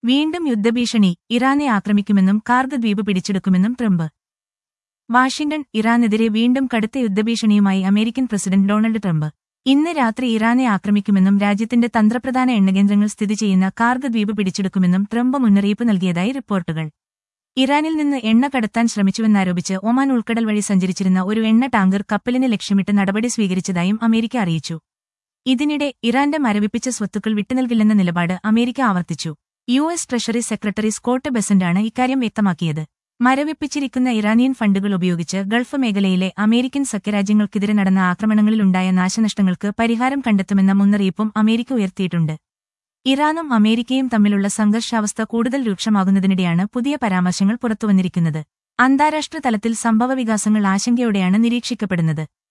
വീണ്ടും യുദ്ധഭീഷണി ഇറാനെ ആക്രമിക്കുമെന്നും കാർഗ് ദ്വീപ് പിടിച്ചെടുക്കുമെന്നും ട്രംപ് വാഷിംഗ്ടൺ ഇറാനെതിരെ വീണ്ടും കടുത്ത യുദ്ധഭീഷണിയുമായി അമേരിക്കൻ പ്രസിഡന്റ് ഡൊണാൾഡ് ട്രംപ് ഇന്ന് രാത്രി ഇറാനെ ആക്രമിക്കുമെന്നും രാജ്യത്തിന്റെ തന്ത്രപ്രധാന എണ്ണകേന്ദ്രങ്ങൾ സ്ഥിതി ചെയ്യുന്ന കാർഗ് ദ്വീപ് പിടിച്ചെടുക്കുമെന്നും ട്രംപ് മുന്നറിയിപ്പ് നൽകിയതായി റിപ്പോർട്ടുകൾ ഇറാനിൽ നിന്ന് എണ്ണ കടത്താൻ ശ്രമിച്ചുവെന്നാരോപിച്ച് ഒമാൻ ഉൾക്കടൽ വഴി സഞ്ചരിച്ചിരുന്ന ഒരു എണ്ണ ടാങ്കർ കപ്പലിനെ ലക്ഷ്യമിട്ട് നടപടി സ്വീകരിച്ചതായും അമേരിക്ക അറിയിച്ചു ഇതിനിടെ ഇറാന്റെ മരവിപ്പിച്ച സ്വത്തുക്കൾ വിട്ടുനൽകില്ലെന്ന നിലപാട് അമേരിക്ക ആവർത്തിച്ചു U S treasury secretary Scott ബെസന്റാണ് ഇക്കാര്യം വ്യക്തമാക്കിയത് മരവിപ്പിച്ചിരിക്കുന്ന ഇറാനിയൻ ഫണ്ടുകൾ ഉപയോഗിച്ച് ഗൾഫ് മേഖലയിലെ അമേരിക്കൻ സഖ്യരാജ്യങ്ങൾക്കെതിരെ നടന്ന ആക്രമണങ്ങളിലുണ്ടായ നാശനഷ്ടങ്ങൾക്ക് പരിഹാരം കണ്ടെത്തുമെന്ന മുന്നറിയിപ്പും അമേരിക്ക ഉയർത്തിയിട്ടുണ്ട് ഇറാനും അമേരിക്കയും തമ്മിലുള്ള സംഘർഷാവസ്ഥ കൂടുതൽ രൂക്ഷമാകുന്നതിനിടെയാണ് പുതിയ പരാമർശങ്ങൾ പുറത്തുവന്നിരിക്കുന്നത് അന്താരാഷ്ട്ര തലത്തിൽ സംഭവവികാസങ്ങൾ ആശങ്കയോടെയാണ് നിരീക്ഷിക്കപ്പെടുന്നത്